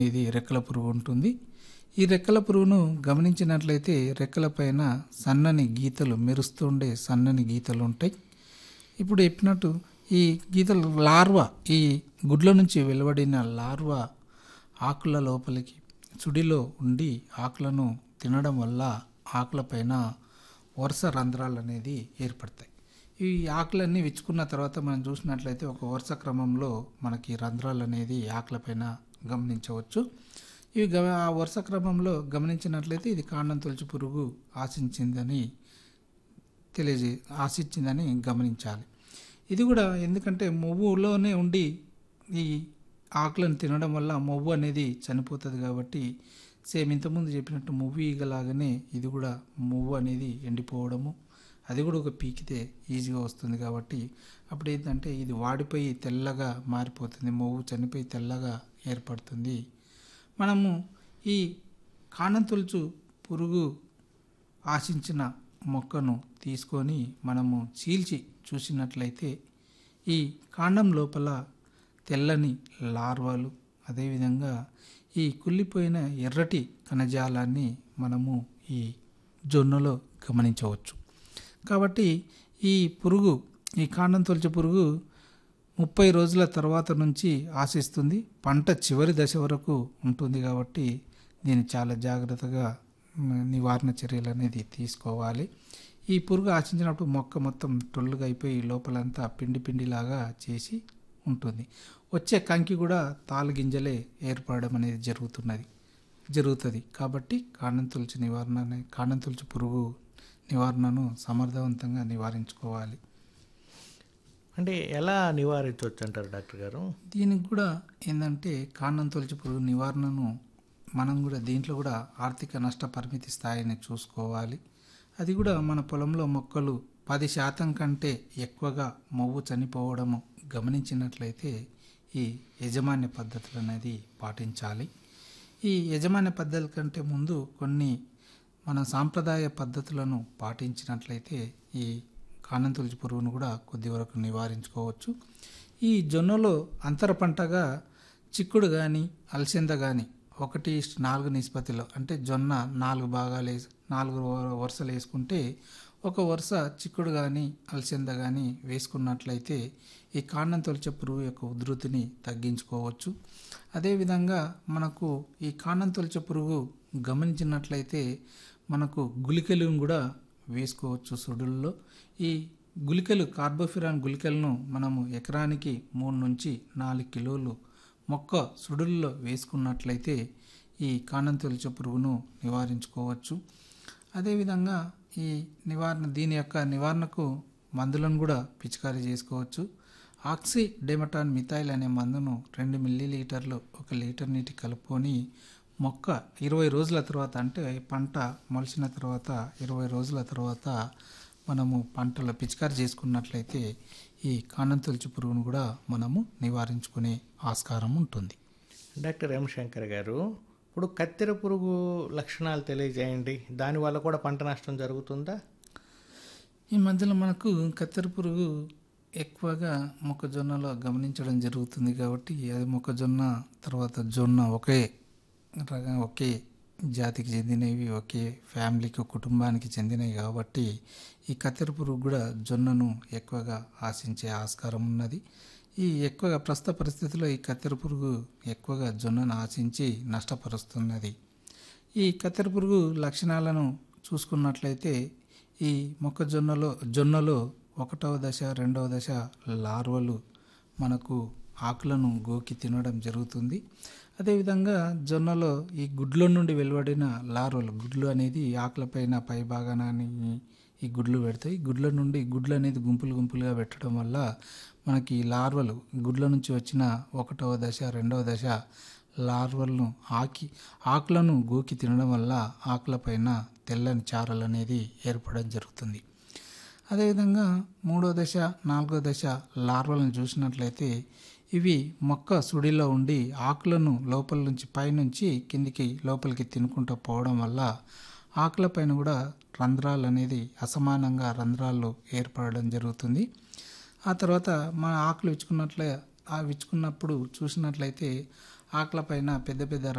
ఇది రెక్కల పురుగు ఉంటుంది ఈ రెక్కల పురుగును గమనించినట్లయితే రెక్కల పైన సన్నని గీతలు మెరుస్తుండే సన్నని గీతలు ఉంటాయి ఇప్పుడు చెప్పినట్టు ఈ గీతలు లార్వా ఈ గుడ్ల నుంచి వెలువడిన లార్వా ఆకుల లోపలికి చుడిలో ఉండి ఆకులను తినడం వల్ల ఆకులపైన వరుస రంధ్రాలు అనేది ఏర్పడతాయి ఈ ఆకులన్నీ విచ్చుకున్న తర్వాత మనం చూసినట్లయితే ఒక వరుస క్రమంలో మనకి రంధ్రాలు అనేది ఆకులపైన గమనించవచ్చు ఇవి గమ ఆ వరుస క్రమంలో గమనించినట్లయితే ఇది కాండం తొలచి పురుగు ఆశించిందని తెలియజే ఆశించిందని గమనించాలి ఇది కూడా ఎందుకంటే మొవ్వులోనే ఉండి ఈ ఆకులను తినడం వల్ల మొవ్వు అనేది చనిపోతుంది కాబట్టి సేమ్ ఇంతకుముందు చెప్పినట్టు మొవ్వు ఈగలాగానే ఇది కూడా మొవ్వు అనేది ఎండిపోవడము అది కూడా ఒక పీకితే ఈజీగా వస్తుంది కాబట్టి అప్పుడు ఏంటంటే ఇది వాడిపోయి తెల్లగా మారిపోతుంది మొవ్వు చనిపోయి తెల్లగా ఏర్పడుతుంది మనము ఈ కాండం తొలుచు పురుగు ఆశించిన మొక్కను తీసుకొని మనము చీల్చి చూసినట్లయితే ఈ కాండం లోపల తెల్లని లార్వాలు అదేవిధంగా ఈ కుళ్ళిపోయిన ఎర్రటి కణజాలాన్ని మనము ఈ జొన్నలో గమనించవచ్చు కాబట్టి ఈ పురుగు ఈ కాండం తొలచే పురుగు ముప్పై రోజుల తర్వాత నుంచి ఆశిస్తుంది పంట చివరి దశ వరకు ఉంటుంది కాబట్టి దీన్ని చాలా జాగ్రత్తగా మ్, నివారణ చర్యలు అనేది తీసుకోవాలి ఈ పురుగు ఆశించినప్పుడు మొక్క మొత్తం టొల్లుగా అయిపోయి లోపలంతా పిండి పిండిలాగా చేసి ఉంటుంది వచ్చే కంకి కూడా తాలు గింజలే ఏర్పడడం అనేది జరుగుతున్నది జరుగుతుంది కాబట్టి కాండం తులచి నివారణ అనే- కాండం తులచి పురుగు నివారణను సమర్థవంతంగా నివారించుకోవాలి అంటే ఎలా నివారించవచ్చు అంటారు డాక్టర్ గారు దీనికి కూడా ఏంటంటే కాండం తొలచి పురుగు నివారణను మనం కూడా దీంట్లో కూడా ఆర్థిక నష్ట పరిమితి స్థాయిని చూసుకోవాలి అది కూడా మన పొలంలో మొక్కలు పది శాతం కంటే ఎక్కువగా మొవ్వు చనిపోవడము గమనించినట్లయితే ఈ యజమాన్య పద్ధతులు అనేది పాటించాలి ఈ యజమాన్య పద్ధతుల కంటే ముందు కొన్ని మన సాంప్రదాయ పద్ధతులను పాటించినట్లయితే ఈ కాండం తొలచి పురుగును కూడా కొద్ది వరకు నివారించుకోవచ్చు ఈ జొన్నలో అంతర పంటగా చిక్కుడు కానీ అలసంద కానీ ఒకటి ఇష్ట నాలుగు నిష్పత్తిలో అంటే జొన్న నాలుగు భాగాలు వేసి నాలుగు వ- వరుసలు వేసుకుంటే ఒక వరుస చిక్కుడు కానీ అలసంద కానీ వేసుకున్నట్లయితే ఈ కాండం తొలిచే పురుగు యొక్క ఉధృతిని తగ్గించుకోవచ్చు అదేవిధంగా మనకు ఈ కాండం తొలిచే పురుగు గమనించినట్లయితే మనకు గుళికలను కూడా వేసుకోవచ్చు సుడుల్లో ఈ గుళికలు కార్బోఫిరాన్ గుళికలను మనము ఎకరానికి మూడు నుంచి నాలుగు కిలోలు మొక్క సుడుల్లో వేసుకున్నట్లయితే ఈ కాండం తొలిచే పురుగును నివారించుకోవచ్చు అదేవిధంగా ఈ నివారణ దీని యొక్క నివారణకు మందులను కూడా పిచికారీ చేసుకోవచ్చు ఆక్సి డెమటాన్ మిథైల్ అనే మందును రెండు మిల్లీ లీటర్లు ఒక లీటర్ నీటి కలుపుకొని మొక్క ఇరవై రోజుల తర్వాత అంటే పంట మొలిచిన తర్వాత ఇరవై రోజుల తర్వాత మనము పంటలో పిచికారీ చేసుకున్నట్లయితే ఈ కాండం తొలిచి పురుగును కూడా మనము నివారించుకునే ఆస్కారం ఉంటుంది డాక్టర్ ఎం శంకర్ గారు ఇప్పుడు కత్తెర పురుగు లక్షణాలు తెలియజేయండి దానివల్ల కూడా పంట నష్టం జరుగుతుందా ఈ మధ్యలో మనకు కత్తెర పురుగు ఎక్కువగా మొక్కజొన్నలో గమనించడం జరుగుతుంది కాబట్టి అది మొక్కజొన్న తర్వాత జొన్న ఒకే రకం ఒకే జాతికి చెందినవి ఒకే ఫ్యామిలీకి కుటుంబానికి చెందినవి కాబట్టి ఈ కత్తెర పురుగు కూడా జొన్నను ఎక్కువగా ఆశించే ఆస్కారం ఉన్నది ఈ ఎక్కువగా ప్రస్తుత పరిస్థితిలో ఈ కత్తెర పురుగు ఎక్కువగా జొన్నను ఆశించి నష్టపరుస్తున్నది ఈ కత్తెర పురుగు లక్షణాలను చూసుకున్నట్లయితే ఈ మొక్కజొన్నలో జొన్నలో ఒకటవ దశ రెండవ దశ లార్వలు మనకు ఆకులను గోకి తినడం జరుగుతుంది అదేవిధంగా జొన్నలో ఈ గుడ్ల నుండి వెలువడిన లార్వలు గుడ్లు అనేది ఆకులపైన పై భాగాన్ని ఈ గుడ్లు పెడతాయి గుడ్ల నుండి గుడ్లు అనేది గుంపులు గుంపులుగా పెట్టడం వల్ల మనకి ఈ లార్వలు గుడ్ల నుంచి వచ్చిన ఒకటవ దశ రెండవ దశ లార్వలను ఆకి ఆకులను గోకి తినడం వల్ల ఆకులపైన తెల్లని చారలు అనేది ఏర్పడడం జరుగుతుంది అదేవిధంగా మూడో దశ నాలుగో దశ లార్వలను చూసినట్లయితే ఇవి మొక్క సుడిలో ఉండి ఆకులను లోపల నుంచి పైనుంచి కిందికి లోపలికి తినుకుంటూ పోవడం వల్ల ఆకులపైన కూడా రంధ్రాలు అనేది అసమానంగా రంధ్రాలు ఏర్పడడం జరుగుతుంది ఆ తర్వాత మన ఆకులు విచ్చుకున్నట్లే ఆ విచ్చుకున్నప్పుడు చూసినట్లయితే ఆకులపైన పెద్ద పెద్ద